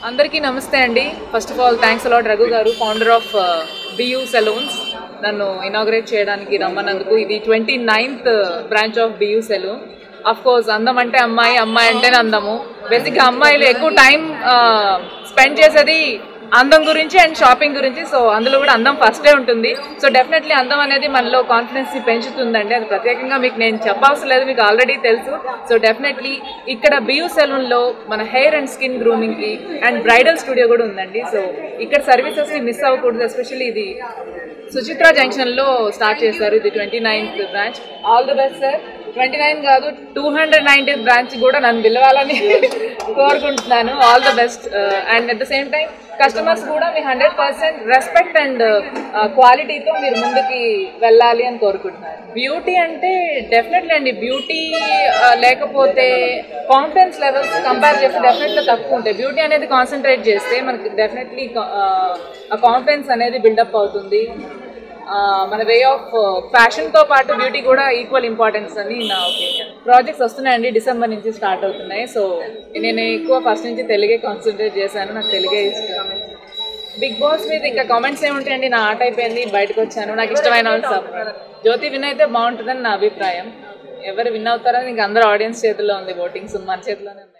అందరికీ నమస్తే అండి first of all thanks a lot Raghu garu founder of Be U salons నన్ను ఇనాగ్రేట్ చేయడానికి రమ్మన్నందుకు ఇది twenty ninth branch of Be U salon of course అందం అంటే అమ్మాయి అమ్మాయి అంటేనే అందము బేసిక్గా అమ్మాయిలు ఎక్కువ టైం స్పెండ్ చేసేది అందం గురించి అండ్ షాపింగ్ గురించి సో అందులో కూడా అందం ఫస్టే ఉంటుంది సో డెఫినెట్లీ అందం అనేది మనలో కాన్ఫిడెన్స్ ని పెంచుతుందండి అది ప్రత్యేకంగా మీకు నేను చెప్పవసరం లేదు మీకు ఆల్రెడీ తెలుసు సో డెఫినెట్లీ ఇక్కడ బియూ సెలూన్ లో మన హెయిర్ అండ్ స్కిన్ గ్రూమింగ్ కి అండ్ బ్రైడల్ స్టూడియో కూడా ఉందండి సో ఇక్కడ సర్వీసెస్ ని మిస్ అవ్వకూడదు ఎస్పెషల్లీ ఇది సుచిత్ర జంక్షన్ లో స్టార్ట్ చేశారు ఇది twenty ninth branch all the best sir twenty nine కాదు టూ హండ్రెడ్ నైన్టీ బ్రాంచ్ కూడా నన్ను పిలవాలని కోరుకుంటున్నాను all the best and at the same time customers కూడా మీ హండ్రెడ్ పర్సెంట్ రెస్పెక్ట్ అండ్ క్వాలిటీతో మీరు ముందుకి వెళ్ళాలి అని కోరుకుంటున్నాను బ్యూటీ అంటే డెఫినెట్లీ అండి బ్యూటీ లేకపోతే కాన్ఫిడెన్స్ లెవెల్స్ కంపేర్ చేస్తే డెఫినెట్గా తక్కువ ఉంటాయి బ్యూటీ అనేది కాన్సన్ట్రేట్ చేస్తే మనకి డెఫినెట్లీ ఆ కాన్ఫిడెన్స్ అనేది బిల్డప్ అవుతుంది ఆ, మన వే ఆఫ్ ఫ్యాషన్ తో పాటు బ్యూటీ కూడా ఈక్వల్ ఇంపార్టెన్స్ అని నా ఒపీనియన్ ప్రాజెక్ట్స్ వస్తున్నాయండి డిసెంబర్ నుంచి స్టార్ట్ అవుతున్నాయి సో నేను ఎక్కువ ఫస్ట్ నుంచి తెలుగే కాన్సన్ట్రేట్ చేశాను నాకు తెలుగే ఇష్టం బిగ్ బాస్ మీద ఇంకా కామెంట్స్ ఏముంటాయండి నా ఆట అయిపోయింది బయటకు వచ్చాను నాకు ఇష్టమైన వాళ్ళు సపోర్ట్ జ్యోతి విన్ అయితే బాగుంటుందని నా అభిప్రాయం ఎవరు విన్ అవుతారని ఇంకా అందరూ ఆడియన్స్ చేతిలో ఉంది ఓటింగ్స్ మన చేతిలోనే ఉన్నాయి